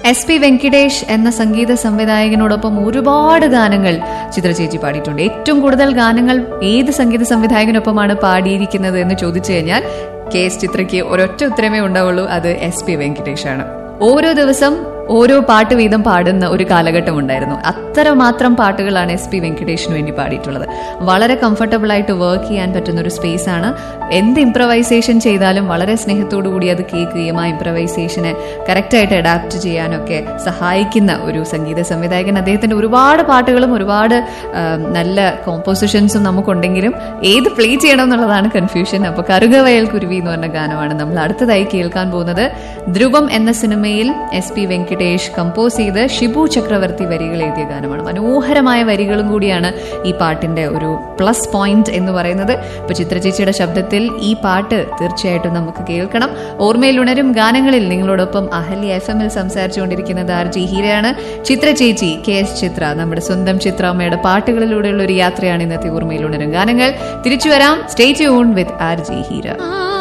S P Venkatesh എന്ന സംഗീത സംവിധായകനോടൊപ്പം ഒരുപാട് ഗാനങ്ങൾ ചിത്ര ചേച്ചി പാടിയിട്ടുണ്ട് ഏറ്റവും കൂടുതൽ ഗാനങ്ങൾ ഏത് സംഗീത സംവിധായകനൊപ്പമാണ് പാടിയിരിക്കുന്നത് എന്ന് ചോദിച്ചു കഴിഞ്ഞാൽ കെ എസ് ചിത്രയ്ക്ക് ഒരൊറ്റ ഉത്തരമേ ഉണ്ടാവുള്ളൂ അത് എസ് പി വെങ്കിടേഷ് ആണ് ഓരോ ദിവസം ഓരോ പാട്ട് വീതം പാടുന്ന ഒരു കാലഘട്ടം ഉണ്ടായിരുന്നു അത്രമാത്രം പാട്ടുകളാണ് എസ് പി വെങ്കടേഷിന് വേണ്ടി പാടിയിട്ടുള്ളത് വളരെ കംഫർട്ടബിൾ ആയിട്ട് വർക്ക് ചെയ്യാൻ പറ്റുന്ന ഒരു സ്പേസ് ആണ് എന്ത് ഇംപ്രവൈസേഷൻ ചെയ്താലും വളരെ സ്നേഹത്തോടു കൂടി അത് കേൾക്കുകയും ആ ഇംപ്രവൈസേഷനെ കറക്റ്റായിട്ട് അഡാപ്റ്റ് ചെയ്യാനൊക്കെ സഹായിക്കുന്ന ഒരു സംഗീത സംവിധായകൻ അദ്ദേഹത്തിന്റെ ഒരുപാട് പാട്ടുകളും ഒരുപാട് ആ, നല്ല കോമ്പോസിഷൻസും നമുക്കുണ്ടെങ്കിലും ഏത് പ്ലേ ചെയ്യണം എന്നുള്ളതാണ് കൺഫ്യൂഷൻ അപ്പോൾ കറുകവയൽ കുരുവി എന്ന് പറഞ്ഞ ഗാനമാണ് നമ്മൾ അടുത്തതായി കേൾക്കാൻ പോകുന്നത് ധ്രുവം എന്ന സിനിമയിൽ എസ് പി വെങ്കടേഷ് കമ്പോസ് ചെയ്ത് ഷിബു ചക്രവർത്തി വരികൾ എഴുതിയ ഗാനമാണ് മനോഹരമായ വരികളും കൂടിയാണ് ഈ പാട്ടിന്റെ ഒരു പ്ലസ് പോയിന്റ് എന്ന് പറയുന്നത് ഇപ്പൊ ചിത്രചേച്ചിയുടെ ശബ്ദത്തിൽ ഈ പാട്ട് തീർച്ചയായിട്ടും നമുക്ക് കേൾക്കണം ഓർമ്മയിൽ ഉണരും ഗാനങ്ങളിൽ നിങ്ങളോടൊപ്പം അഹല്യ എഫ് എമ്മിൽ സംസാരിച്ചുകൊണ്ടിരിക്കുന്നത് ആർ ജി ഹീരയാണ് ചിത്ര ചേച്ചി കെ എസ് ചിത്ര നമ്മുടെ സ്വന്തം ചിത്രാമ്മയുടെ പാട്ടുകളിലൂടെയുള്ള ഒരു യാത്രയാണ് ഇന്നത്തെ ഓർമ്മയിൽ ഉണരും ഗാനങ്ങൾ തിരിച്ചു വരാം stay tune with R G Heera